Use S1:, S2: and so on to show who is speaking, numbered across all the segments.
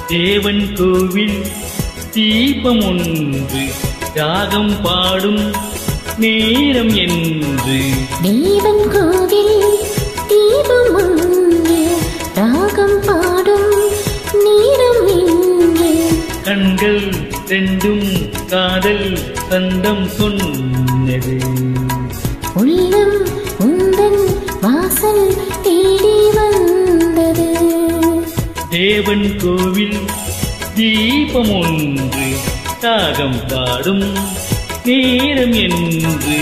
S1: தேவன் கோவில் தீபம் ஒன்று ராகம் பாடும் நேரம் என்று
S2: தேவன் கோவில் தீபம் ஒன்று ராகம் பாடும் நேரம் இன்று
S1: கண்கள் ரெண்டும் காதல் சந்தம் சொன்னது
S2: உள்ளம் உந்தன் வாசல் தேடி வந்தது
S1: தேவன் கோவில் தீபம் ஒன்று ராகம் பாடும் நேரம் என்று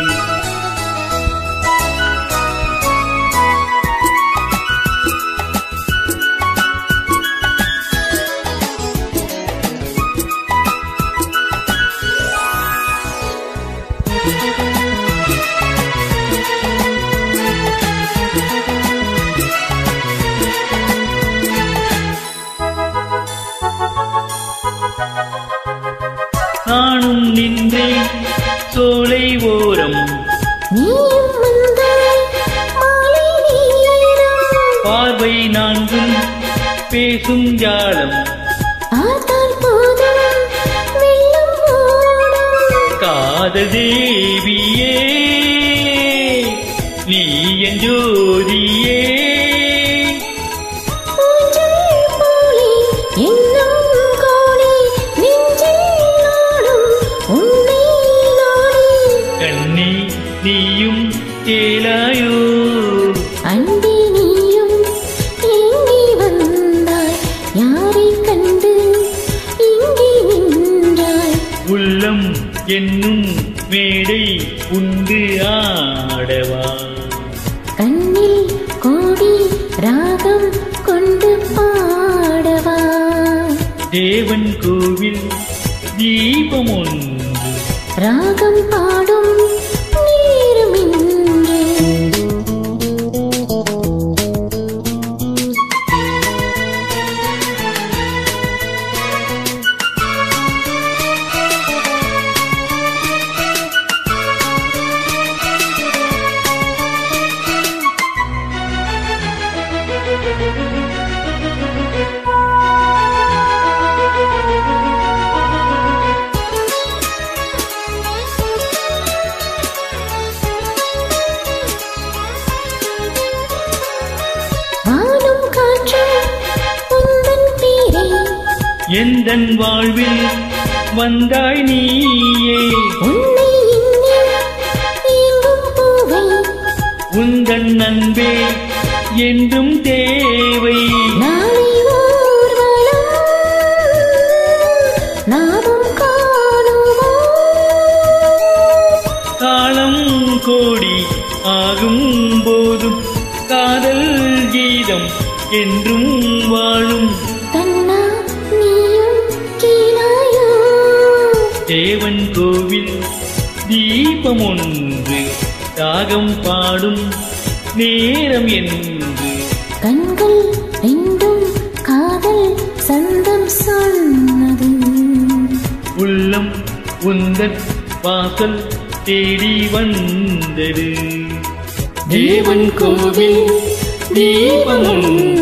S1: நானும் நின்றேன் சோலை ஓரம்
S2: நீயும் வந்தாய் மாலை நேரம்
S1: பார்வை நான்கும் பேசும் ஜாலம்
S2: பார்த்தால் போதும் வெள்ளம் ஓடும்
S1: காதல் தேவியே நீ என் ஜோதியே
S2: ஊஞ்சல் போலே எண்ணம் கோடி நெஞ்சில் நாடும் உன்னை நாடி
S1: கண்ணி நீயும் கேளாயோ
S2: அன்பே நீயும் எங்கே வந்தாய் யாரை கண்டு இங்கே நின்றாய்
S1: உள்ளம் என்னும் மேடை உண்டு ஆடவா
S2: கண்ணில் கோடி ராகம் கொண்டு பாடவா
S1: தேவன் கோவில் தீபம் ஒன்று
S2: ராகம் பாடும் நேரம் இன்று வானும் காற்றும் உந்தன் பேரை
S1: எந்தன் வாழ்வில் வந்தாய் நீயே
S2: உன்னை எண்ணி ஏங்கும் பூவை
S1: உந்தன் அன்பே என்றும் தேவை
S2: நாளை ஊர்வலம் நாமும் காணுவோம்
S1: காலம் கோடி ஆகும் போதும் காதல் கீதம் என்றும் வாழும்
S2: கண்ணா நீயும் கீழாயோ
S1: தேவன் கோவில் தீபம் ஒன்று ராகம் பாடும் நேரம் என்று
S2: கண்கள் ரெண்டும் காதல் சந்தம் சொன்னது
S1: உள்ளம் உந்தன் வாசல் தேடி வந்தது தேவன் கோவில் தீபம் ஒன்று